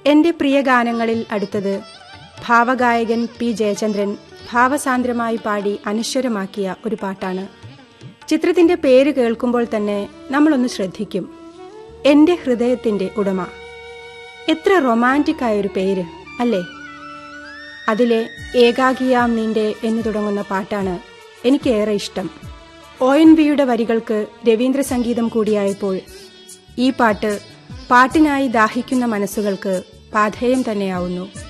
എന്റെ പ്രിയ ഗാനങ്ങളിൽ അടുത്തത് ഭാവഗായകൻ പി ജയചന്ദ്രൻ ഭാവസാന്ദ്രമായി പാടി അനശ്വരമാക്കിയ ഒരു പാട്ടാണ് ചിത്രത്തിന്റെ പേര് കേൾക്കുമ്പോൾ തന്നെ നമ്മളൊന്ന് ശ്രദ്ധിക്കും എന്റെ ഹൃദയത്തിന്റെ ഉടമ എത്ര റൊമാൻറ്റിക് ആയൊരു പേര് അല്ലേ അതിലെ ഏകാകിയാം നിന്റെ എന്ന് തുടങ്ങുന്ന പാട്ടാണ് എനിക്കേറെ ഇഷ്ടം ഒ എൻ വിയുടെ വരികൾക്ക് രവീന്ദ്ര സംഗീതം കൂടിയായപ്പോൾ ഈ പാട്ട് പാട്ടിനായി ദാഹിക്കുന്ന മനസ്സുകൾക്ക് പാധേയം തന്നെയാവുന്നു